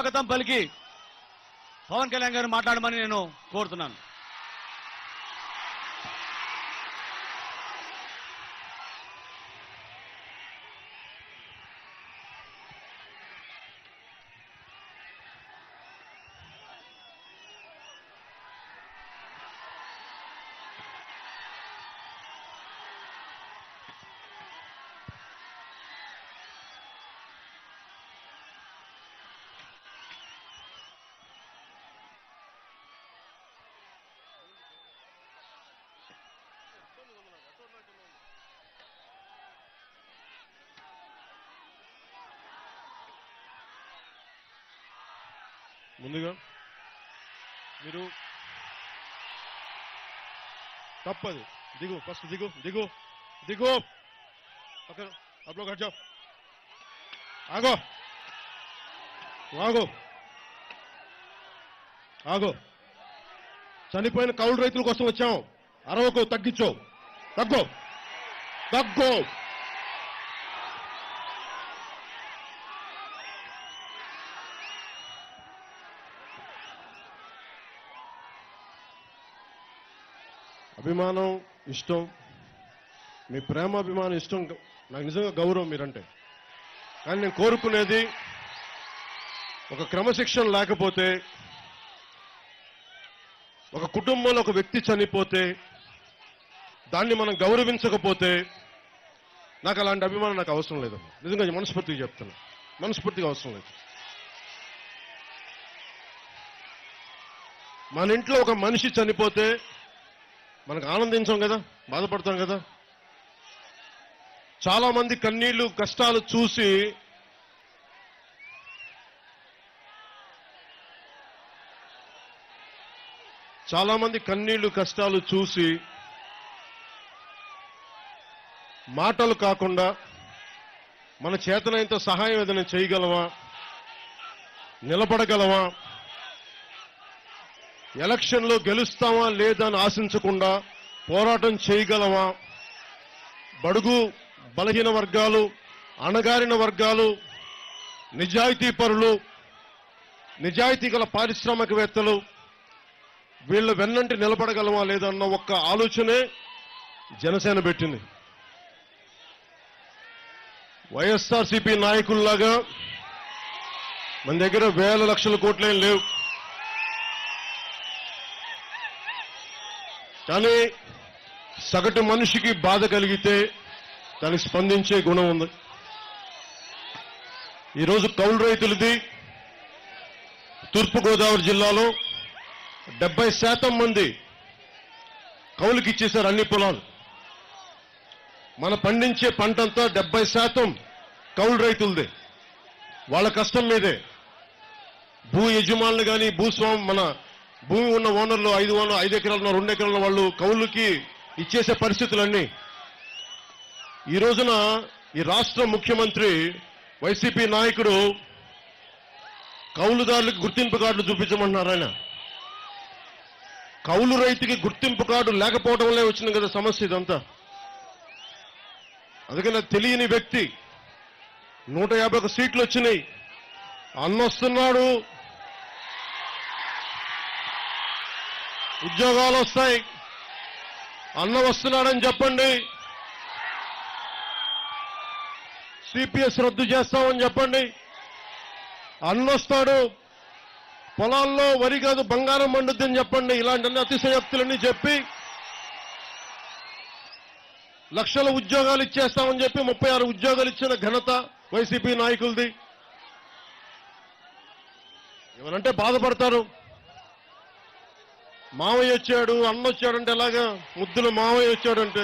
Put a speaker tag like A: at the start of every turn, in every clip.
A: స్వాగతం పలికి పవన్ కళ్యాణ్ గారు మాట్లాడమని నేను కోరుతున్నాను
B: ముందుగా మీరు తప్పదు దిగు ఫస్ట్ దిగు దిగు దిగు అక్కడ అప్పుడు కట్ జాओ ఆగో ఆగో ఆగో చనిపోయిన కౌలు రైతుల కోసం వచ్చాం అరవకు తగ్గించు తగ్గు తగ్గు అభిమానం ఇష్టం మీ ప్రేమ అభిమానం ఇష్టం నాకు నిజంగా గౌరవం మీరంటే కానీ నేను కోరుకునేది ఒక క్రమశిక్షణ లేకపోతే ఒక కుటుంబంలో ఒక వ్యక్తి చనిపోతే దాన్ని మనం గౌరవించకపోతే నాకు అలాంటి అభిమానం నాకు అవసరం లేదు నిజంగా మనస్ఫూర్తిగా చెప్తాను మనస్ఫూర్తిగా అవసరం లేదు మన ఇంట్లో ఒక మనిషి చనిపోతే మనకు ఆనందించాం కదా బాధపడతాం కదా చాలా మంది కన్నీళ్లు కష్టాలు చూసి చాలా మంది కన్నీళ్లు కష్టాలు చూసి మాటలు కాకుండా మన చేతనైనంత సహాయం ఏదైనా చేయగలమా నిలబడగలమా ఎలక్షన్లో గెలుస్తామా లేదా అని ఆశించకుండా పోరాటం చేయగలమా బడుగు బలహీన వర్గాలు అణగారిన వర్గాలు నిజాయితీ పరులు నిజాయితీ గల పారిశ్రామికవేత్తలు వీళ్ళ వెన్నంటి నిలబడగలమా లేదన్న ఒక్క ఆలోచనే జనసేన పెట్టింది వైఎస్ఆర్సీపీ నాయకుల్లాగా మన దగ్గర వేల లక్షల కోట్లేం లేవు కానీ సగటు మనిషికి బాధ కలిగితే దానికి స్పందించే గుణం ఉంది ఈరోజు కౌలు రైతులది తూర్పుగోదావరి జిల్లాలో డెబ్బై శాతం మంది కౌలుకి ఇచ్చేశారు అన్ని పొలాలు మన పండించే పంటంతా డెబ్బై శాతం కౌలు రైతులదే వాళ్ళ కష్టం మీదే భూ యజమానులు కానీ భూస్వామి మన భూమి ఉన్న ఓనర్లు ఐదు ఓనర్ ఐదు ఎకరాలు ఉన్న రెండు ఎకరాల వాళ్ళు కౌలుకి ఇచ్చేసే పరిస్థితులన్నీ ఈ రోజున ఈ రాష్ట్ర ముఖ్యమంత్రి వైసీపీ నాయకుడు కౌలుదారులకు గుర్తింపు కార్డులు చూపించమంటున్నారు ఆయన కౌలు రైతుకి గుర్తింపు కార్డు లేకపోవడం వల్లే వచ్చింది కదా సమస్య ఇదంతా అందుకని నాకు తెలియని వ్యక్తి నూట యాభై ఒక సీట్లు వచ్చినాయి అన్నొస్తున్నాడు ఉద్యోగాలు వస్తాయి అన్న వస్తున్నాడని చెప్పండి సిపిఎస్ రద్దు చేస్తామని చెప్పండి అన్నొస్తాడు పొలాల్లో వరి కాదు బంగారం పండుద్దని చెప్పండి ఇలాంటి అన్ని అతిశయోక్తులన్నీ చెప్పి లక్షల ఉద్యోగాలు ఇచ్చేస్తామని చెప్పి ముప్పై ఆరు ఉద్యోగాలు ఇచ్చిన ఘనత వైసీపీ నాయకులది ఏమనంటే బాధపడతారు మావయ్య వచ్చాడు అన్న వచ్చాడంటే ఎలాగా ముద్దుల మావయ్య వచ్చాడంటే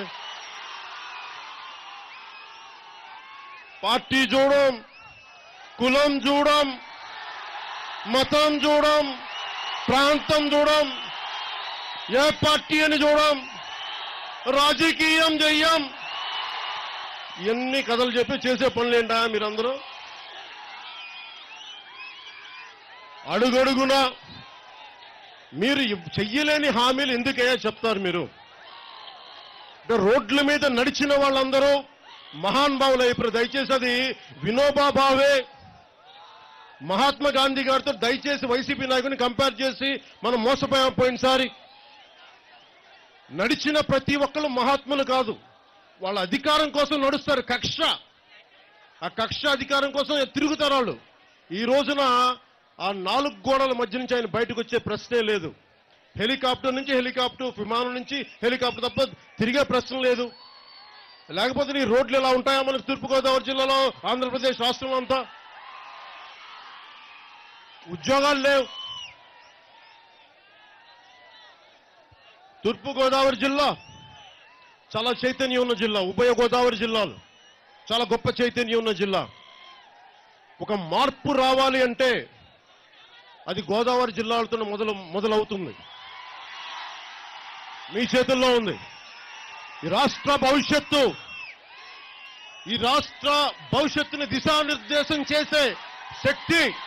B: పార్టీ చూడం కులం చూడం మతం చూడం ప్రాంతం చూడం ఏ పార్టీ అని చూడం రాజకీయం చెయ్యం ఎన్ని కథలు చెప్పి చేసే పనులేంటా మీరందరూ అడుగడుగునా మీరు ఇవ్- చెయ్యలేని హామీలు ఎందుకయ్యా చెప్తారు మీరు అంటే రోడ్ల మీద నడిచిన వాళ్ళందరూ మహాన్ భావులు ఇప్పుడు దయచేసి అది వినోబా భావే మహాత్మా గాంధీ గారితో దయచేసి వైసీపీ నాయకుని కంపేర్ చేసి మనం మోసపోయాం పోయినసారి నడిచిన ప్రతి ఒక్కళ్ళు మహాత్ములు కాదు వాళ్ళ అధికారం కోసం నడుస్తారు కక్ష ఆ కక్ష అధికారం కోసం తిరుగుతారు వాళ్ళు ఈ రోజున ఆ నాలుగు గోడల మధ్య నుంచి ఆయన బయటకు వచ్చే ప్రశ్నే లేదు హెలికాప్టర్ నుంచి హెలికాప్టర్ విమానం నుంచి హెలికాప్టర్ తప్ప తిరిగే ప్రశ్న లేదు లేకపోతే ఈ రోడ్లు ఎలా ఉంటాయా మనకు తూర్పుగోదావరి జిల్లాలో ఆంధ్రప్రదేశ్ రాష్ట్రంలో అంతా ఉద్యోగాలు లేవు తూర్పుగోదావరి జిల్లా చాలా చైతన్యం ఉన్న జిల్లా ఉభయ గోదావరి జిల్లాలు చాలా గొప్ప చైతన్యం ఉన్న జిల్లా ఒక మార్పు రావాలి అంటే అది గోదావరి జిల్లాలతో మొదలు మొదలవుతుంది మీ చేతుల్లో ఉంది ఈ రాష్ట్ర భవిష్యత్తు ఈ రాష్ట్ర భవిష్యత్తుని దిశానిర్దేశం చేసే శక్తి